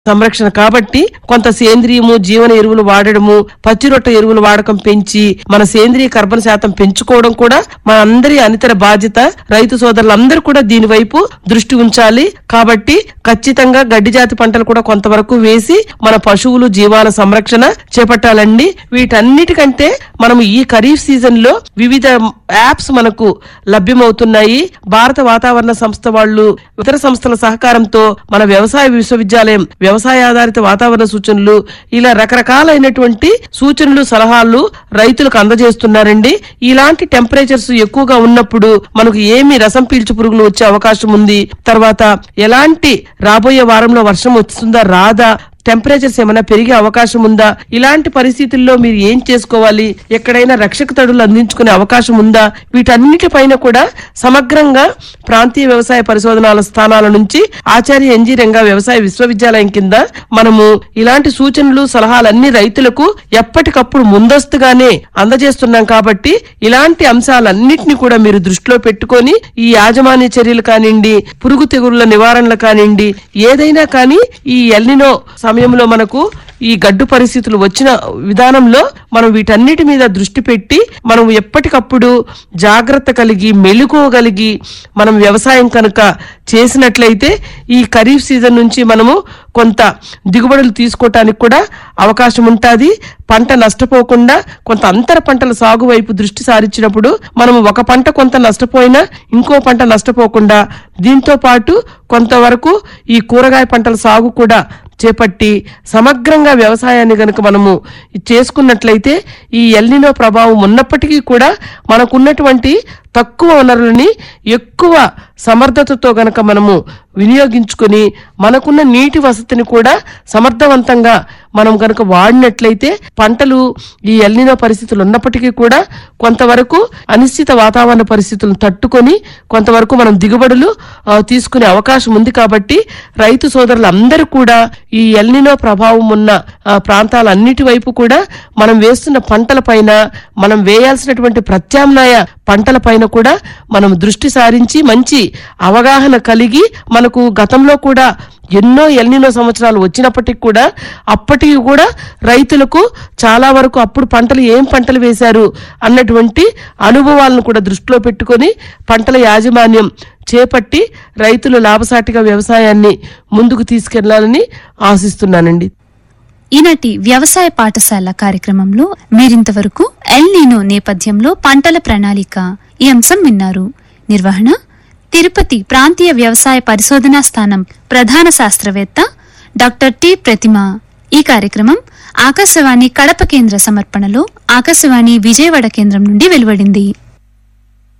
సంరక్షణ కాబట్టి కొంత సేంద్రియము జీవన ఎరువులు వాడడము పచ్చిరొట్ట ఎరువులు వాడకం పెంచి మన సేంద్రియ కర్బన శాతం పెంచుకోవడం కూడా మన అందరి అనితర బాధ్యత రైతు సోదరులందరూ కూడా దీని వైపు దృష్టి ఉంచాలి కాబట్టి ఖచ్చితంగా గడ్డి జాతి పంటలు కూడా కొంతవరకు వేసి మన పశువులు జీవాల సంరక్షణ చేపట్టాలండి వీటన్నిటికంటే మనం ఈ ఖరీఫ్ సీజన్ లో వివిధ యాప్స్ మనకు లభ్యమవుతున్నాయి భారత వాతావరణ సంస్థ వాళ్ళు ఇతర సంస్థల సహకారంతో మన వ్యవసాయ విశ్వవిద్యాలయం వ్యవసాయ ఆధారిత వాతావరణ సూచనలు ఇలా రకరకాలైనటువంటి సూచనలు సలహాలు రైతులకు అందజేస్తున్నారండి ఇలాంటి టెంపరేచర్స్ ఎక్కువగా ఉన్నప్పుడు మనకు ఏమి రసం పీల్చు పురుగులు వచ్చే అవకాశం ఉంది తర్వాత ఎలాంటి రాబోయే వారంలో వర్షం వస్తుందా రాదా టెంపరేచర్స్ ఏమైనా పెరిగే అవకాశం ఉందా ఇలాంటి పరిస్థితుల్లో మీరు ఏం చేసుకోవాలి ఎక్కడైనా రక్షక తడులు అందించుకునే అవకాశం ఉందా వీటన్నిటిపైన కూడా సమగ్రంగా ప్రాంతీయ వ్యవసాయ పరిశోధనాల స్థానాల నుంచి ఆచార్య ఎన్జీ రంగా వ్యవసాయ విశ్వవిద్యాలయం కింద మనము ఇలాంటి సూచనలు సలహాలన్నీ రైతులకు ఎప్పటికప్పుడు ముందస్తుగానే అందజేస్తున్నాం కాబట్టి ఇలాంటి అంశాలన్నింటినీ కూడా మీరు దృష్టిలో పెట్టుకొని ఈ యాజమాన్య చర్యలు కానివ్వండి పురుగు తెగుళ్ల నివారణలు కానివ్వండి ఏదైనా కానీ ఈ ఎల్నినో సమయంలో మనకు ఈ గడ్డు పరిస్థితులు వచ్చిన విధానంలో మనం వీటన్నిటి మీద దృష్టి పెట్టి మనం ఎప్పటికప్పుడు జాగ్రత్త కలిగి మెలుకోగలిగి మనం వ్యవసాయం కనుక చేసినట్లయితే ఈ ఖరీఫ్ సీజన్ నుంచి మనము కొంత దిగుబడులు తీసుకోవటానికి కూడా అవకాశం ఉంటుంది పంట నష్టపోకుండా కొంత అంతర పంటల సాగు వైపు దృష్టి సారించినప్పుడు మనం ఒక పంట కొంత నష్టపోయినా ఇంకో పంట నష్టపోకుండా దీంతో పాటు కొంతవరకు ఈ కూరగాయ పంటల సాగు కూడా చేపట్టి సమగ్రంగా వ్యవసాయాన్ని గనుక మనము చేసుకున్నట్లయితే ఈ ఎల్నినో ప్రభావం ఉన్నప్పటికీ కూడా మనకున్నటువంటి తక్కువ వనరులని ఎక్కువ సమర్థతతో గనక మనము వినియోగించుకొని మనకున్న నీటి వసతిని కూడా సమర్థవంతంగా మనం గనక వాడినట్లయితే పంటలు ఈ ఎల్నినో పరిస్థితులు ఉన్నప్పటికీ కూడా కొంతవరకు అనిశ్చిత వాతావరణ పరిస్థితులను తట్టుకొని కొంతవరకు మనం దిగుబడులు ఆ, తీసుకునే అవకాశం ఉంది కాబట్టి రైతు సోదరులందరూ కూడా ఈ ఎల్నినో ప్రభావం ఉన్న ఆ, ప్రాంతాలన్నిటి వైపు కూడా మనం వేస్తున్న పంటల పైన మనం వేయాల్సినటువంటి ప్రత్యామ్నాయ పంటల పైన కూడా మనం దృష్టి సారించి మంచి అవగాహన కలిగి మనకు గతంలో కూడా ఎన్నో ఎల్నినో సంవత్సరాలు వచ్చినప్పటికి కూడా అప్పటికి కూడా రైతులకు చాలా వరకు అప్పుడు పంటలు ఏం పంటలు వేశారు అన్నటువంటి అనుభవాలను కూడా దృష్టిలో పెట్టుకొని పంటల యాజమాన్యం చేపట్టి రైతులు లాభసాటిగా వ్యవసాయాన్ని ముందుకు తీసుకెళ్లాలని ఆశిస్తున్నానండి ఈనాటి వ్యవసాయ పాఠశాల కార్యక్రమంలో మీరింతవరకు ఎల్ నీనో నేపథ్యంలో పంటల ప్రణాళిక ఈ అంశం విన్నారు నిర్వహణ తిరుపతి ప్రాంతీయ వ్యవసాయ పరిశోధనా స్థానం ప్రధాన శాస్త్రవేత్త డాక్టర్ టి ప్రతిమ ఈ కార్యక్రమం ఆకాశవాణి కడప కేంద్ర సమర్పణలో ఆకాశవాణి విజయవాడ కేంద్రం నుండి వెలువడింది